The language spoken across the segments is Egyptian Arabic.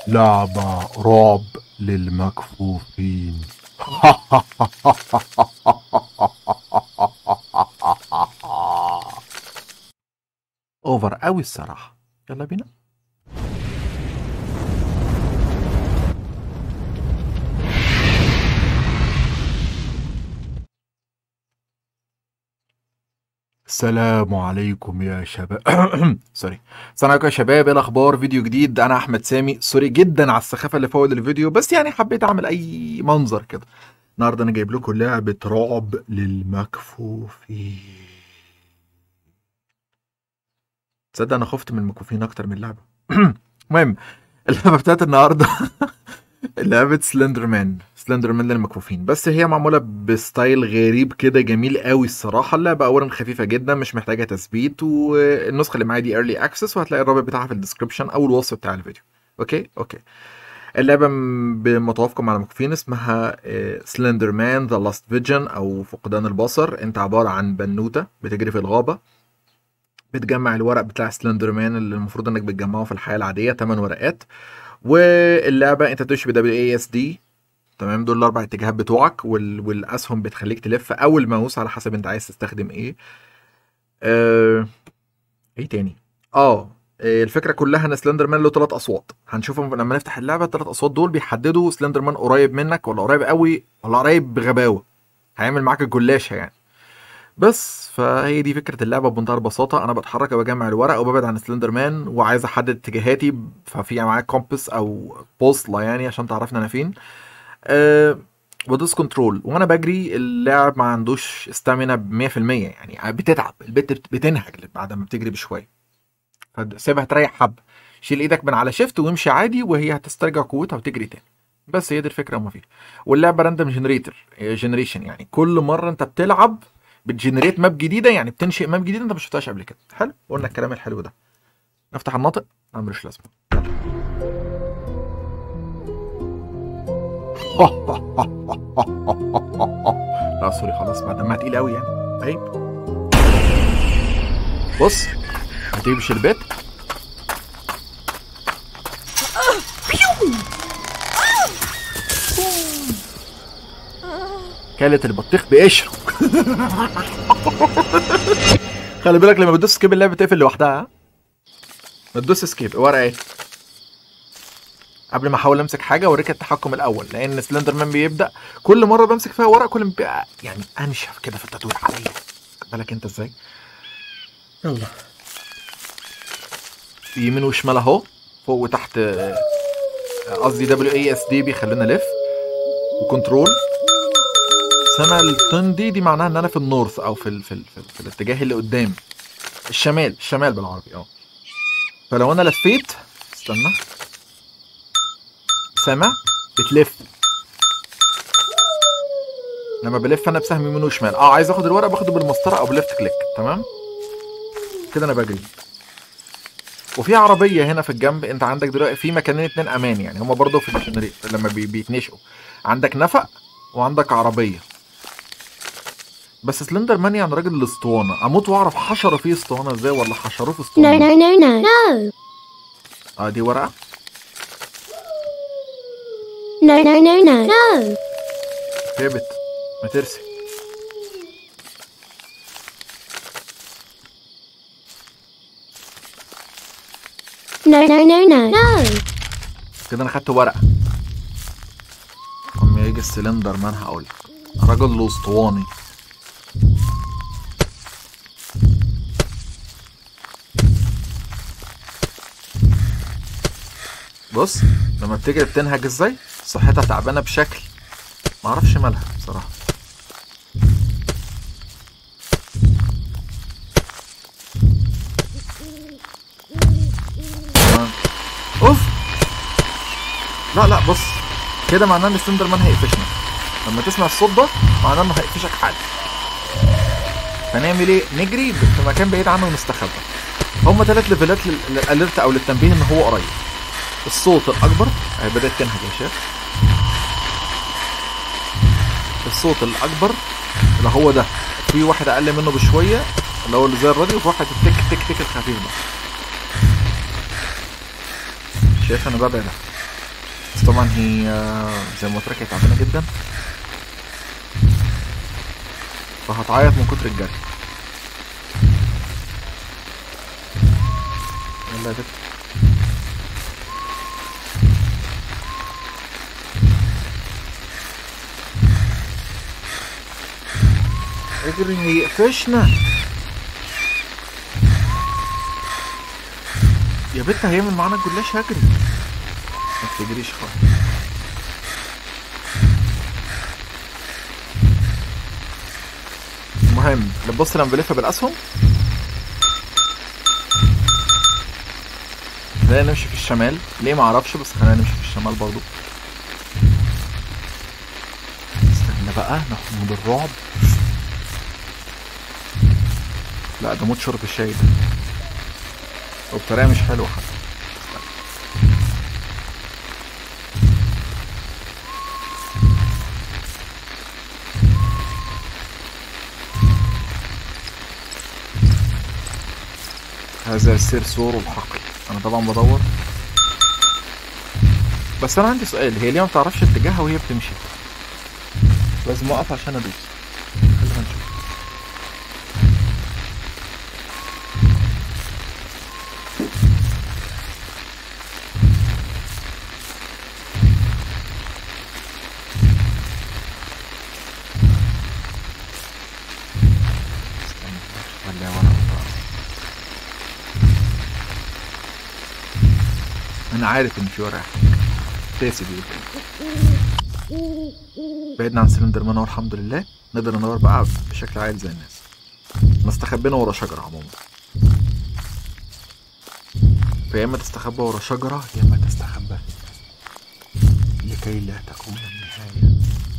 لعبة رعب للمكفوفين اوفر قوي الصراحة يلا بينا السلام عليكم يا شباب سوري السلام عليكم يا شباب ايه الاخبار فيديو جديد انا احمد سامي سوري جدا على السخافه اللي في اول الفيديو بس يعني حبيت اعمل اي منظر كده النهارده انا جايب لكم لعبه رعب للمكفوفين تصدق انا خفت من المكفوفين اكتر من اللعبه المهم اللعبه بتاعت النهارده لعبة سلندر مان سلندر مان للمكفوفين بس هي معمولة بستايل غريب كده جميل قوي الصراحة اللعبة أولا خفيفة جدا مش محتاجة تثبيت والنسخة اللي معايا دي ايرلي اكسس وهتلاقي الرابط بتاعها في الديسكربشن أو الوصف بتاع الفيديو أوكي أوكي اللعبة م- بمتوافقة مع المكفوفين اسمها سلندر مان ذا لاست فيجن أو فقدان البصر أنت عبارة عن بنوتة بتجري في الغابة بتجمع الورق بتاع سلندر مان اللي المفروض انك بتجمعه في الحياة العادية 8 ورقات واللعبه انت بتمشي ب اي اس دي تمام دول الاربع اتجاهات بتوعك وال... والاسهم بتخليك تلف او الماوس على حسب انت عايز تستخدم ايه آه... ايه تاني اه آه، الفكره كلها ان سلندر مان له ثلاث اصوات هنشوفهم لما نفتح اللعبه الثلاث اصوات دول بيحددوا سلندر مان قريب منك ولا قريب قوي ولا قريب بغباوه هيعمل معاك الجلاشه يعني بس فهي دي فكره اللعبه بمنتهى البساطه انا بتحرك وبجمع الورق وببعد عن سلندر مان وعايز احدد اتجاهاتي ففي معايا كومبس او بوصله يعني عشان تعرفني انا فين أه بدوس كنترول وانا بجري اللاعب ما عندوش استامينا ب 100% يعني بتتعب البت بت- بتنهج بعد ما بتجري بشويه فسيبها تريح حبه شيل ايدك من على شيفت وامشي عادي وهي هتسترجع قوتها وتجري تاني بس هي دي الفكره وما فيها واللعبه راندوم جنريتور جنريشن يعني كل مره انت بتلعب بتجنريت ماب جديده يعني بتنشئ ماب جديده انت ما شفتهاش قبل كده حلو قلنا الكلام الحلو ده نفتح الناطق ما ملوش لازمه لا سوري خلاص بعد ما تقيل قوي يعني عيب بص هتيجي البيت كانت البطيخ بقشره خلي بالك لما بتدوس سكيب اللعبه بتقفل لوحدها ها؟ ما تدوس سكيب ورقه ايه قبل ما احاول امسك حاجه اوريك التحكم الاول لان سلندر مان بيبدا كل مره بمسك فيها ورق كل ما بيبقى يعني انشف كده في التدوير عليا خد بالك انت ازاي يلا يمين وشمال اهو فوق وتحت آه، قصدي دبليو اي اس دي بيخلينا نلف وكنترول سنة التون دي دي معناها ان انا في النورث او في ال في, ال في, ال في الاتجاه اللي قدام الشمال الشمال بالعربي اه فلو انا لفيت استنى سامع بتلف لما بلف انا بسهم يمين وشمال اه عايز اخد الورق باخده بالمسطره او بليفت كليك تمام كده انا بجري وفي عربيه هنا في الجنب انت عندك دلوقتي في مكانين اتنين امان يعني هما برضه في الجنري- لما بي- بيتنشئوا عندك نفق وعندك عربيه بس سلندر مان يعني راجل الاسطوانه اموت واعرف حشروا فيه اسطوانه ازاي ولا حشروه في No, اسطوانه no, no, no, no. اه دي ورقه No, no, no, no. No. يا بت ما ترسي No, no, no, no. No. كده انا خدت ورقه اما يجي السلندر مان هقول راجل الاسطواني بص لما بتجري بتنهج ازاي صحتها تعبانه بشكل معرفش مالها بصراحه تمام. اوف لا لا بص كده معناه ان سلندر مان هيقفشنا لما تسمع الصوت ده معناه انه هيقفشك حاجه فنعمل ايه نجري في مكان بعيد عنه ونستخبى هما ثلاث ليفلات لل- للاليرت او للتنبيه ان هو قريب الصوت الاكبر اهي بدات تنهج يا شيخ الصوت الاكبر اللي هو ده في واحد اقل منه بشويه اللي هو اللي زي الراديو وفي واحد التك تك تك الخفيف ده شايف انا ببعد بس طبعا هي آه، زي ما قلت لك هي تعبانه جدا فهتعيط من كتر الجري يلا يا بت اجري هيقفشنا يا بت هيعمل معانا الجلاش هجري ما تجريش خالص المهم بص لما بلف بالاسهم خلينا نمشي في الشمال ليه ما اعرفش بس خلينا نمشي في الشمال برضو استنى بقى ناخد مود الرعب لا ده مود شرب الشاي ده وبطريقه مش حلوه حتى هذا السرسور الحقل انا طبعا بدور بس انا عندي سؤال هي ليه ما بتعرفش اتجاهها وهي بتمشي لازم اقف عشان ادوس خلينا نشوف استنى، ولا ورا بقى. انا عارف ان في ورا تاسي بيقول كده بعدنا عن سلندر مان والحمد لله نقدر ندور بقى بشكل عادي زي الناس ما استخبينا ورا شجرة عموما فيا اما تستخبى ورا شجرة يا اما تستخبى في الناس لكي لا تكون النهاية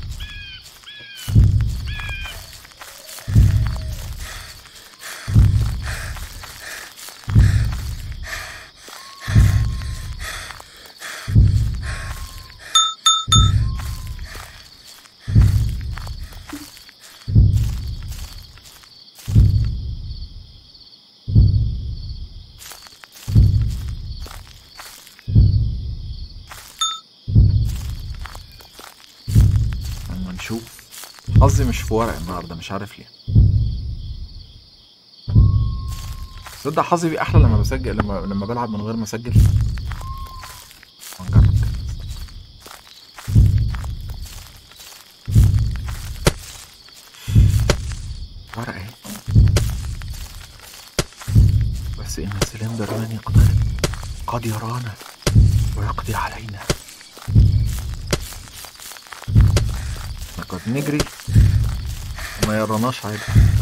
اما نشوف حظي مش في ورق النهارده مش عارف ليه تصدق حظي بيه احلى لما بسجل لما لما بلعب من غير ما اسجل هنجرب كده. ورقة اهي بس ان سلندر مان يقترب قد يرانا ويقضي علينا قد نجري وما يراناش عادي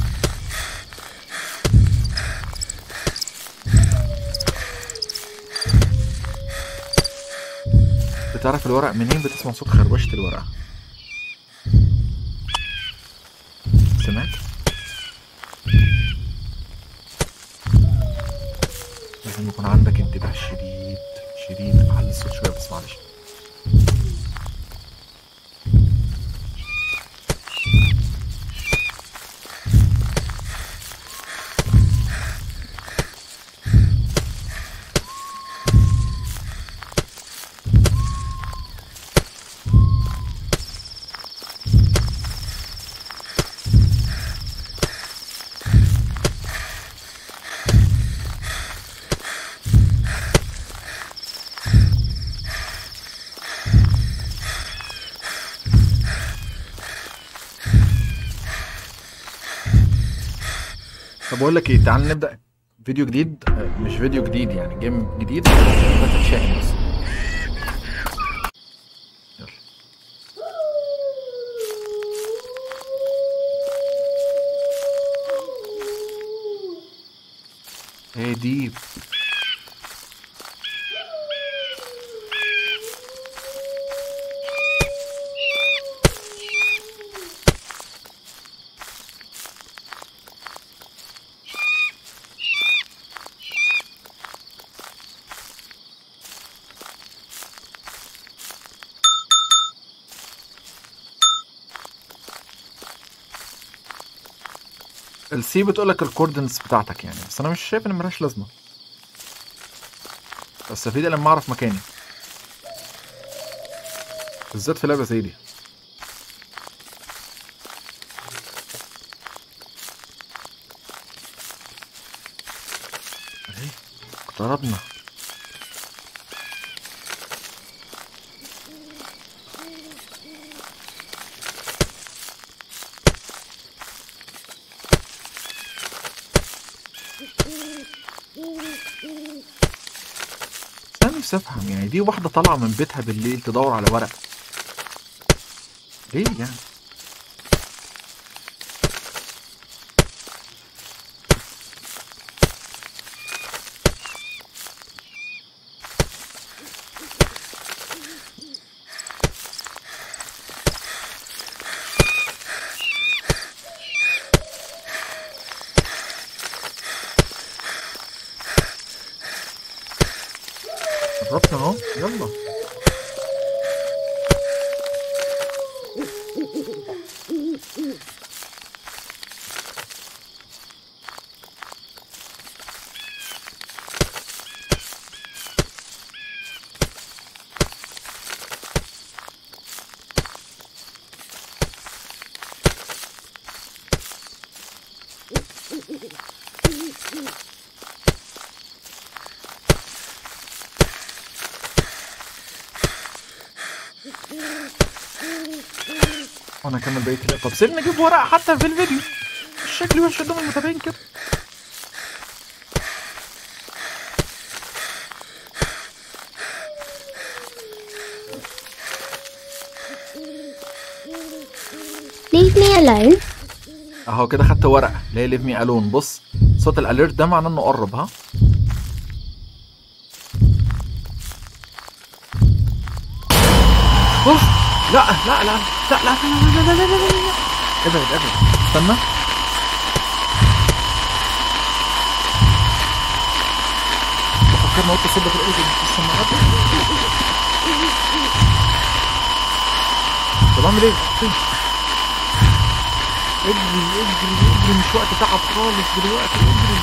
بتعرف الورق منين بتسمع صوت خربشة الورقة سمعت لازم يكون عندك انتباه شديد شديد على الصوت شوية بس معلش طب اقول لك ايه تعال نبدا فيديو جديد آه، مش فيديو جديد يعني جيم جديد فتتشاهد بس يلا ايه دي السي بتقول لك الكوردينتس بتاعتك يعني بس انا مش شايف ان ملهاش لازمه بس افيد لما اعرف مكاني بالذات في لعبه زي دي اهي اقتربنا انا نفسي افهم يعني دي واحده طالعه من بيتها بالليل تدور على ورق ليه يعني قربنا اهو يلا وانا اكمل بقيه اللعبة. طب سيبني اجيب ورق حتى في الفيديو شكلي وحش قدام المتابعين كده Leave me alone. اهو كده خدت ورقه اللي هي ليف مي الون بص صوت الاليرت ده معناه انه قرب ها بص لا لا لا لا لا لا لا لا لا لا لا لا لا ابعد ابعد استنى بفكر نقط صدى في الاذن في السماعات طب اعمل ايه؟ فين؟ اجري اجري اجري مش وقت تعب خالص دلوقتي اجري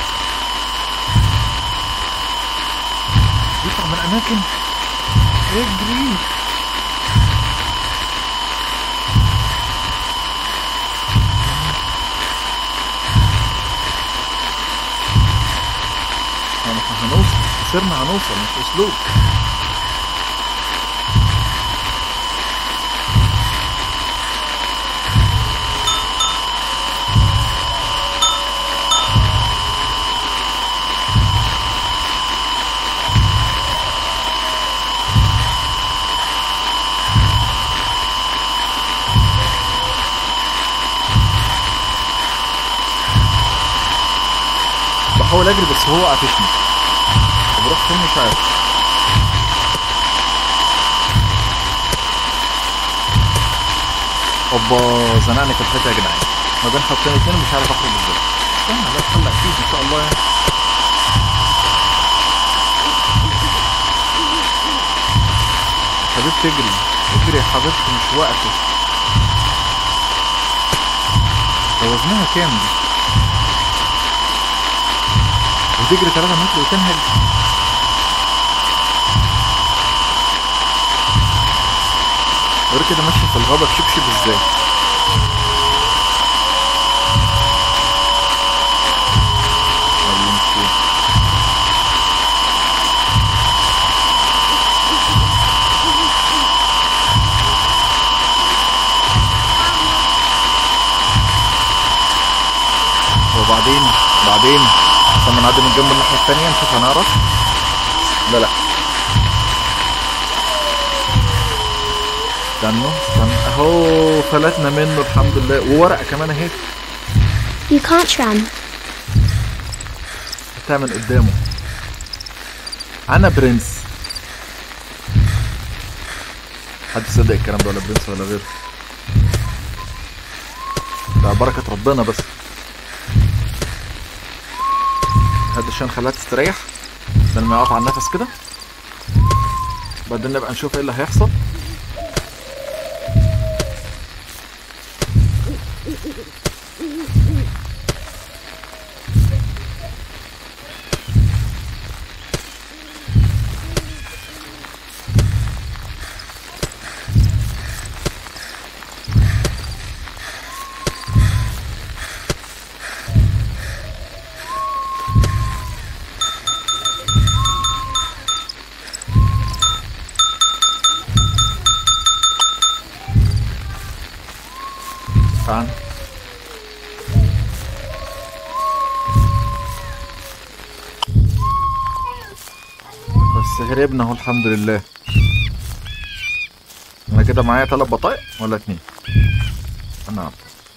يطلع من اماكن اجري احنا هنوصل خسرنا هنوصل مش اسلوب بحاول اجري بس هو قافشني طب اروح فين مش عارف اوبا زنقني في الحته يا جدعان ما بين خطين اتنين مش عارف اخرج ازاي استنى لا تخلق فيه ان شاء الله يعني حبيبتي اجري اجري يا حبيبتي مش وقته ده وزنها كام دي؟ وتجري 3 متر وتنهج غير كده ماشي في الغابة بشبشب ازاي طب يمشي. وبعدين بعدين لما نعدي من جنب الناحية التانية نشوف هنعرف لا لا استنوا استنوا اهو فلتنا منه الحمد لله وورقة كمان اهي You can't run. بتاع من قدامه انا برنس حد يصدق الكلام ده ولا برنس ولا غيره ده بركة ربنا بس هاد عشان خلاها تستريح بدل ما يقطع النفس كده بعدين نبقى نشوف ايه اللي هيحصل دافع عنها بس هربنا اهو الحمد لله انا كده معايا تلات بطايق ولا اتنين انا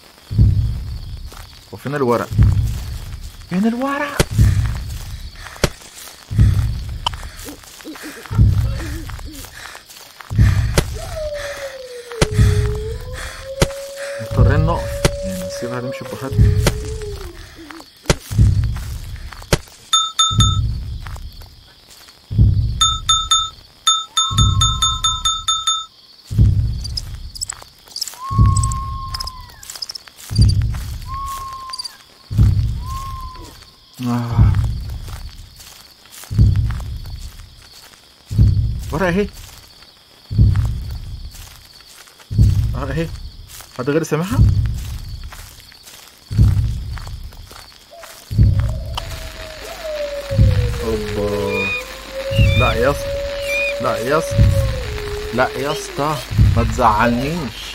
وفين الورق فين الورق مضطرين نقف يعني نسيبها تمشي براحتها آه. ورا اهي اه اهي حد غير سامعها اوبا لا يا اسطى لا يا اسطى لا يا اسطى ما تزعلنيش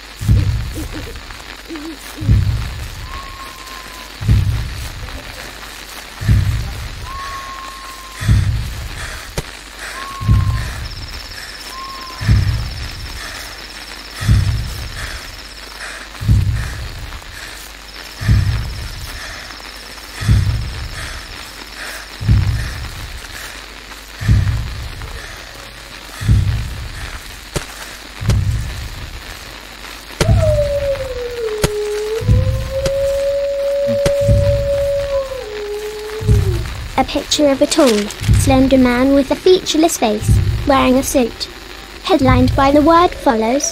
A picture of a tall, slender man with a featureless face, wearing a suit. Headlined by the word follows.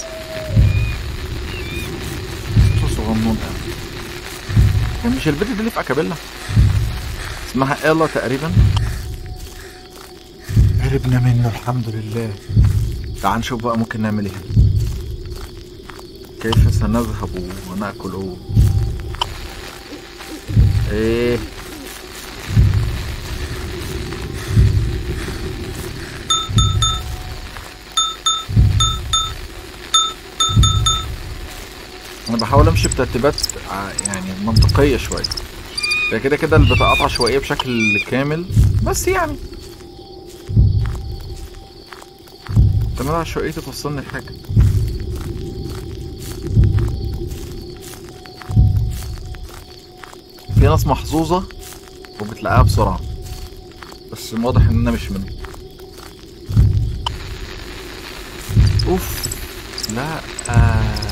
صوت صغنون قوي كان مش البنت دي اللي في اكابيلا اسمها ايلا تقريبا هربنا منه الحمد لله تعال نشوف بقى ممكن نعمل ايه كيف سنذهب وناكل ايه انا بحاول امشي بترتيبات ع- يعني منطقيه شويه هي كده كده البطاقات عشوائيه بشكل كامل بس يعني تمام عشوائيه توصلني لحاجه في ناس محظوظه وبتلاقيها بسرعه بس واضح ان انا مش منهم اوف لا آه.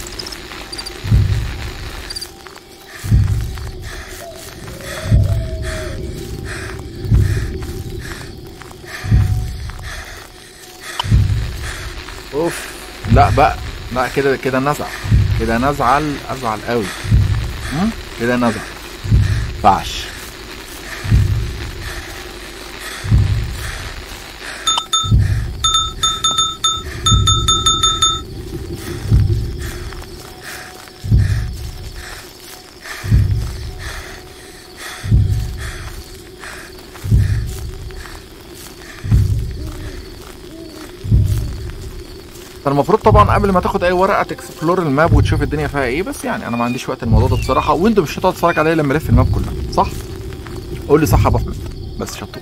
اوف لا بقى لا كده كده نزعل كده نزعل ازعل قوي هم؟ كده نزعل ينفعش فالمفروض طبعا قبل ما تاخد اي ورقه تكسبلور الماب وتشوف الدنيا فيها ايه بس يعني انا ما عنديش وقت الموضوع ده بصراحه وانت مش هتقعد تتفرج عليا لما الف الماب كلها صح؟ قول لي صح يا ابو احمد بس شطور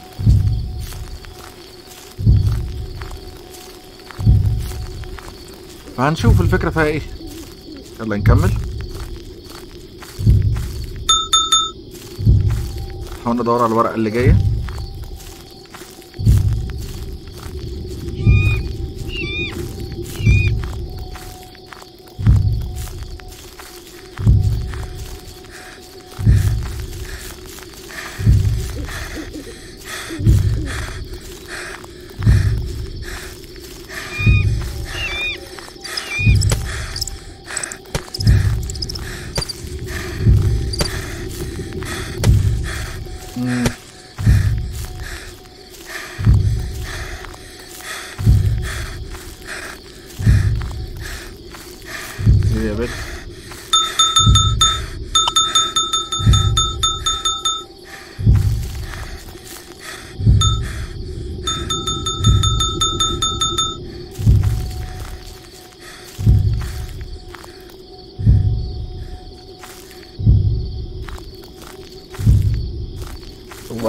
فهنشوف الفكره فيها ايه يلا نكمل نحاول ندور على الورقه اللي جايه مم. ايه يا بنت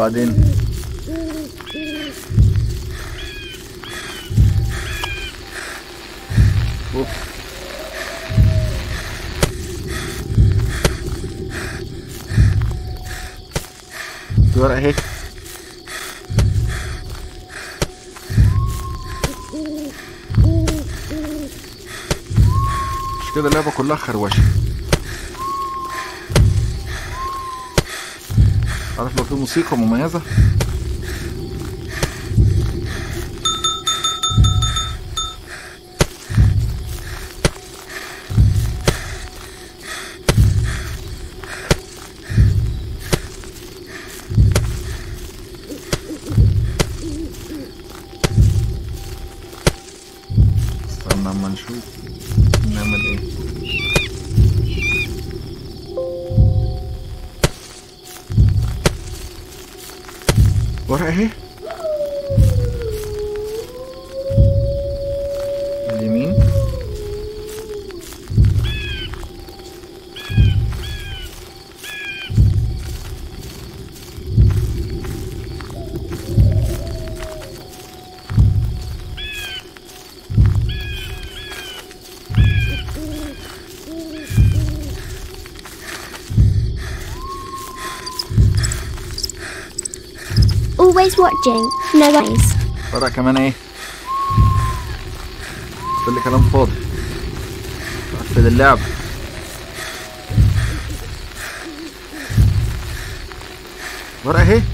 وبعدين اوف في ورقة اهي مش كده اللعبة كلها خروشة عارف لو في موسيقى مميزة استنى اما نشوف نعمل ايه ورقة اهي اليمين Always watching, no eyes. ورقة كمان ايه كل كلام فاضي قفل اللعبة ورقة اهي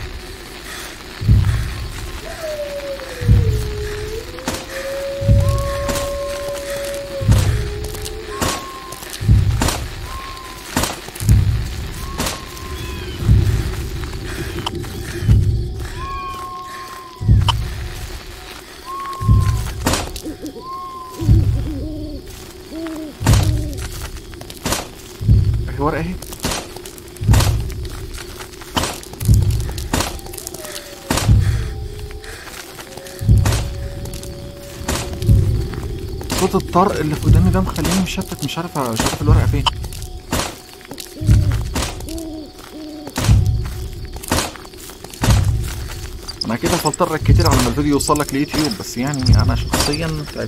اهي ورقة اهي صوت الطرق اللي في قدامي ده مخليني مشتت مش عارف مش عارف الورقة فين انا كده فلترك كتير على ما الفيديو يوصل لك ليوتيوب بس يعني انا شخصيا تعبت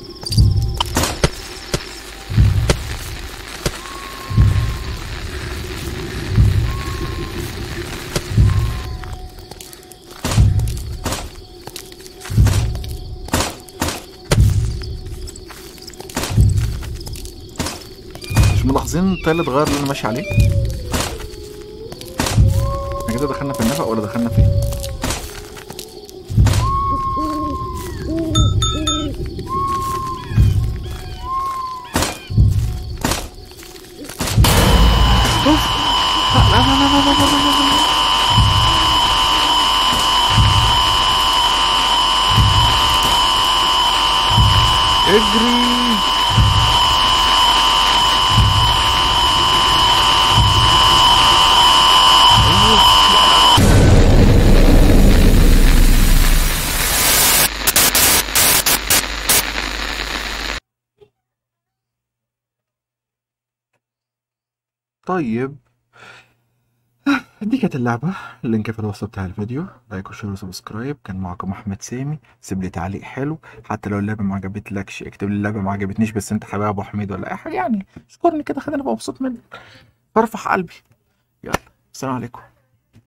مش ملاحظين التايل اتغير اللي انا ماشي عليه احنا كده دخلنا في النفق ولا دخلنا فين اوف لا لا لا لا لا لا لا لا لا. اجري طيب دي كانت اللعبة اللينك في الوصف بتاع الفيديو لايك وشير وسبسكرايب كان معكم أحمد سامي سيب لي تعليق حلو حتى لو اللعبة ما عجبتلكش اكتب لي اللعبة ما عجبتنيش بس انت حبيب أبو حميد ولا أي حاجة يعني اشكرني كده خليني أبقى مبسوط منك فرفح قلبي يلا السلام عليكم